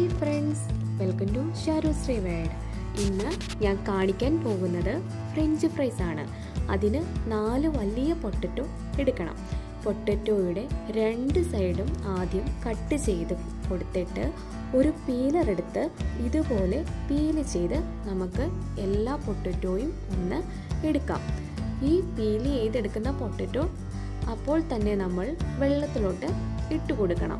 hi friends welcome to Sharushree world ഇന്ന് ഞാൻ കാണിക്കാൻ പോകുന്നത് ഫ്രഞ്ച് ഫ്രൈസ് ആണ് അതിന് നാല് വലിയ പൊട്ടറ്റോ എടുക്കണം പൊട്ടറ്റോയുടെ രണ്ട് സൈഡും ആദ്യം കട്ട് ചെയ്ത് കൊടുത്തിട്ട് ഒരു പീലർ എടുത്ത് ഇതുപോലെ പീല് ചെയ്ത് നമുക്ക് എല്ലാ പൊട്ടറ്റോയും ഒന്ന് എടുക്കാം ഈ പീല് ചെയ്തെടുക്കുന്ന പൊട്ടറ്റോ അപ്പോൾ തന്നെ നമ്മൾ വെള്ളത്തിലോട്ട് ഇട്ട് കൊടുക്കണം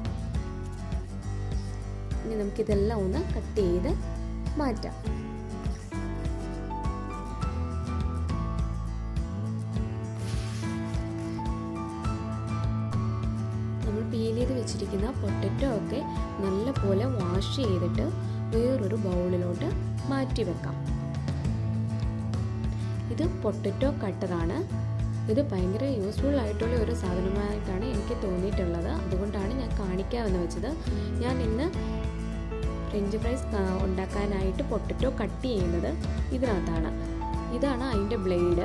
ഇനി നമുക്കിതെല്ലാം ഒന്ന് കട്ട് ചെയ്ത് മാറ്റാം നമ്മൾ പീൽ ചെയ്ത് വെച്ചിരിക്കുന്ന പൊട്ടറ്റോ ഒക്കെ നല്ലപോലെ വാഷ് ചെയ്തിട്ട് വേറൊരു ബൗളിലോട്ട് മാറ്റി വെക്കാം ഇത് പൊട്ടറ്റോ കട്ടറാണ് ഇത് ഭയങ്കര യൂസ്ഫുൾ ആയിട്ടുള്ള ഒരു സാധനമായിട്ടാണ് എനിക്ക് തോന്നിയിട്ടുള്ളത് അതുകൊണ്ടാണ് ഞാൻ കാണിക്കാമെന്ന് വെച്ചത് ഞാൻ ഇന്ന് ഫ്രഞ്ച് ഫ്രൈസ് ഉണ്ടാക്കാനായിട്ട് പൊട്ടറ്റോ കട്ട് ചെയ്യുന്നത് ഇതിനകത്താണ് ഇതാണ് അതിൻ്റെ ബ്ലേഡ്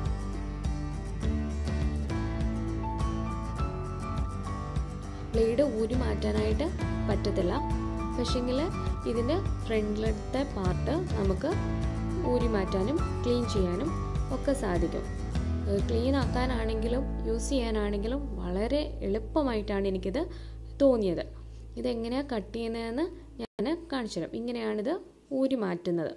ബ്ലേഡ് ഊരി മാറ്റാനായിട്ട് പറ്റത്തില്ല പക്ഷെങ്കിൽ ഇതിൻ്റെ ഫ്രണ്ടിലത്തെ പാർട്ട് നമുക്ക് ഊരി മാറ്റാനും ക്ലീൻ ചെയ്യാനും ഒക്കെ സാധിക്കും ക്ലീൻ ആക്കാനാണെങ്കിലും യൂസ് ചെയ്യാനാണെങ്കിലും വളരെ എളുപ്പമായിട്ടാണ് എനിക്കിത് തോന്നിയത് ഇതെങ്ങനെയാണ് കട്ട് ചെയ്യുന്നതെന്ന് ഞാൻ കാണിച്ചു തരാം ഇങ്ങനെയാണിത് ഊരി മാറ്റുന്നത്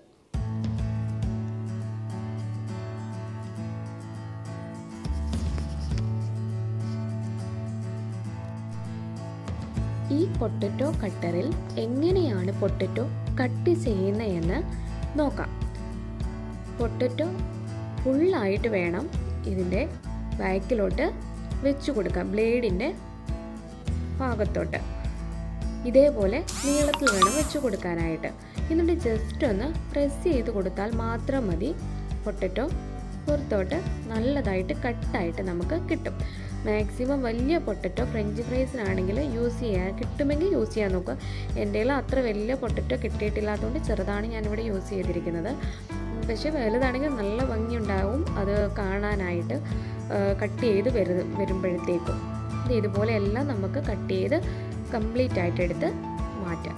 ഈ പൊട്ടറ്റോ കട്ടറിൽ എങ്ങനെയാണ് പൊട്ടറ്റോ കട്ട് ചെയ്യുന്നതെന്ന് നോക്കാം പൊട്ടറ്റോ ഫുള്ളായിട്ട് വേണം ഇതിൻ്റെ ബാക്കിലോട്ട് വെച്ച് കൊടുക്കാം ബ്ലേഡിൻ്റെ ഭാഗത്തോട്ട് ഇതേപോലെ നീളത്തിൽ വേണം വെച്ച് കൊടുക്കാനായിട്ട് എന്നിട്ട് ജസ്റ്റ് ഒന്ന് പ്രസ് ചെയ്ത് കൊടുത്താൽ മാത്രം മതി പൊട്ടറ്റോ പുറത്തോട്ട് നല്ലതായിട്ട് കട്ടായിട്ട് നമുക്ക് കിട്ടും മാക്സിമം വലിയ പൊട്ടറ്റോ ഫ്രഞ്ച് ഫ്രൈസിനാണെങ്കിൽ യൂസ് ചെയ്യാൻ കിട്ടുമെങ്കിൽ യൂസ് ചെയ്യാൻ നോക്കുക എൻ്റെ അത്ര വലിയ പൊട്ടറ്റോ കിട്ടിയിട്ടില്ലാത്തതുകൊണ്ട് ചെറുതാണ് ഞാനിവിടെ യൂസ് ചെയ്തിരിക്കുന്നത് പക്ഷേ വലുതാണെങ്കിൽ നല്ല ഭംഗിയുണ്ടാവും അത് കാണാനായിട്ട് കട്ട് ചെയ്ത് വരു വരുമ്പോഴത്തേക്കും ഇത് ഇതുപോലെ എല്ലാം നമുക്ക് കട്ട് ചെയ്ത് കംപ്ലീറ്റ് ആയിട്ട് എടുത്ത് മാറ്റാം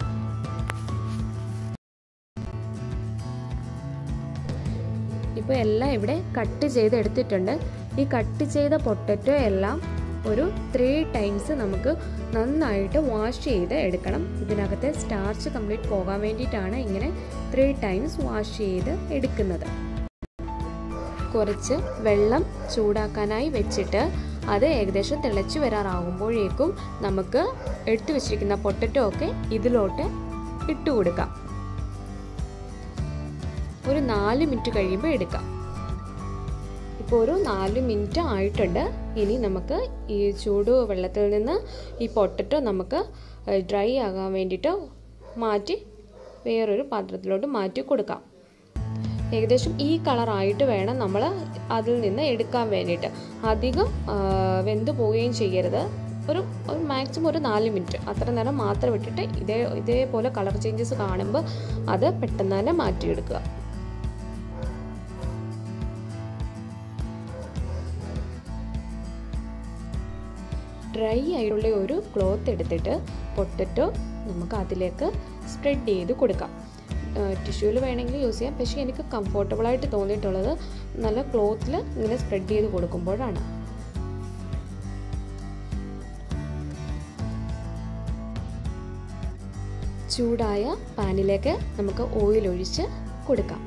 ഇപ്പോൾ എല്ലാം ഇവിടെ കട്ട് ചെയ്ത് എടുത്തിട്ടുണ്ട് ഈ കട്ട് ചെയ്ത പൊട്ടറ്റോ എല്ലാം ഒരു ത്രീ ടൈംസ് നമുക്ക് നന്നായിട്ട് വാഷ് ചെയ്ത് എടുക്കണം ഇതിനകത്തെ സ്റ്റാർച്ച് കംപ്ലീറ്റ് പോകാൻ വേണ്ടിയിട്ടാണ് ഇങ്ങനെ ത്രീ ടൈംസ് വാഷ് ചെയ്ത് എടുക്കുന്നത് കുറച്ച് വെള്ളം ചൂടാക്കാനായി വെച്ചിട്ട് അത് ഏകദേശം തിളച്ച് വരാറാകുമ്പോഴേക്കും നമുക്ക് എടുത്തു വെച്ചിരിക്കുന്ന പൊട്ടറ്റോ ഒക്കെ ഇതിലോട്ട് ഇട്ട് കൊടുക്കാം ഒരു നാല് മിനിറ്റ് കഴിയുമ്പോൾ എടുക്കാം ഇപ്പോൾ ഒരു നാല് മിനിറ്റ് ആയിട്ടുണ്ട് ഇനി നമുക്ക് ഈ ചൂട് വെള്ളത്തിൽ നിന്ന് ഈ പൊട്ടറ്റോ നമുക്ക് ഡ്രൈ ആകാൻ വേണ്ടിയിട്ട് മാറ്റി വേറൊരു പാത്രത്തിലോട്ട് മാറ്റി കൊടുക്കാം ഏകദേശം ഈ കളറായിട്ട് വേണം നമ്മൾ അതിൽ നിന്ന് എടുക്കാൻ വേണ്ടിയിട്ട് അധികം വെന്ത് പോവുകയും ചെയ്യരുത് ഒരു ഒരു മാക്സിമം ഒരു നാല് മിനിറ്റ് അത്ര നേരം മാത്രം ഇട്ടിട്ട് ഇതേ ഇതേപോലെ കളർ ചേഞ്ചസ് കാണുമ്പോൾ അത് പെട്ടെന്ന് തന്നെ മാറ്റിയെടുക്കുക ഡ്രൈ ആയിട്ടുള്ള ഒരു ക്ലോത്ത് എടുത്തിട്ട് പൊട്ടറ്റോ നമുക്ക് അതിലേക്ക് സ്പ്രെഡ് ചെയ്ത് കൊടുക്കാം ടിഷ്യൂവിൽ വേണമെങ്കിൽ യൂസ് ചെയ്യാം പക്ഷേ എനിക്ക് കംഫർട്ടബിളായിട്ട് തോന്നിയിട്ടുള്ളത് നല്ല ക്ലോത്തിൽ ഇങ്ങനെ സ്പ്രെഡ് ചെയ്ത് കൊടുക്കുമ്പോഴാണ് ചൂടായ പാനിലേക്ക് നമുക്ക് ഓയിൽ ഒഴിച്ച് കൊടുക്കാം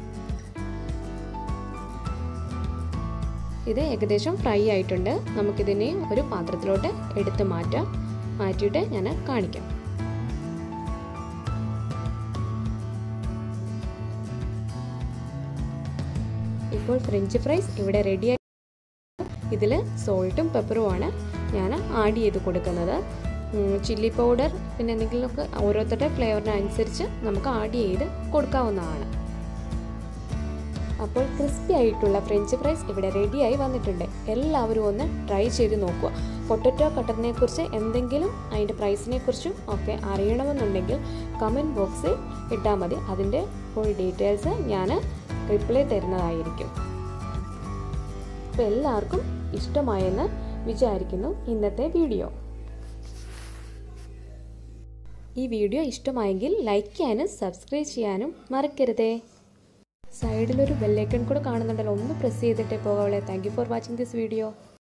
ഇത് ഏകദേശം ഫ്രൈ ആയിട്ടുണ്ട് നമുക്കിതിനെ ഒരു പാത്രത്തിലോട്ട് എടുത്ത് മാറ്റാം മാറ്റിയിട്ട് ഞാൻ കാണിക്കാം ഇപ്പോൾ ഫ്രഞ്ച് ഫ്രൈസ് ഇവിടെ റെഡിയായി ഇതിൽ സോൾട്ടും പെപ്പറുമാണ് ഞാൻ ആഡ് ചെയ്ത് കൊടുക്കുന്നത് ചില്ലി പൗഡർ പിന്നെ എന്തെങ്കിലുമൊക്കെ ഓരോരുത്തരുടെ ഫ്ലേവറിനനുസരിച്ച് നമുക്ക് ആഡ് ചെയ്ത് കൊടുക്കാവുന്നതാണ് അപ്പോൾ ക്രിസ്പി ആയിട്ടുള്ള ഫ്രഞ്ച് ഫ്രൈസ് ഇവിടെ റെഡിയായി വന്നിട്ടുണ്ട് എല്ലാവരും ഒന്ന് ട്രൈ ചെയ്ത് നോക്കുക പൊട്ടറ്റോ കട്ടറിനെ കുറിച്ച് എന്തെങ്കിലും അതിൻ്റെ പ്രൈസിനെ കുറിച്ചും ഒക്കെ അറിയണമെന്നുണ്ടെങ്കിൽ കമൻറ്റ് ബോക്സിൽ ഇട്ടാൽ മതി അതിൻ്റെ ഫുൾ ഡീറ്റെയിൽസ് ഞാൻ റിപ്ലൈ തരുന്നതായിരിക്കും അപ്പോൾ എല്ലാവർക്കും ഇഷ്ടമായെന്ന് വിചാരിക്കുന്നു ഇന്നത്തെ വീഡിയോ ഈ വീഡിയോ ഇഷ്ടമായെങ്കിൽ ലൈക്ക് ചെയ്യാനും സബ്സ്ക്രൈബ് ചെയ്യാനും മറക്കരുതേ സൈഡിലൊരു ബെല്ലൈക്കൺ കൂടെ കാണുന്നുണ്ടല്ലോ ഒന്ന് പ്രസ് ചെയ്തിട്ടേ പോകാവുള്ളേ thank you for watching this video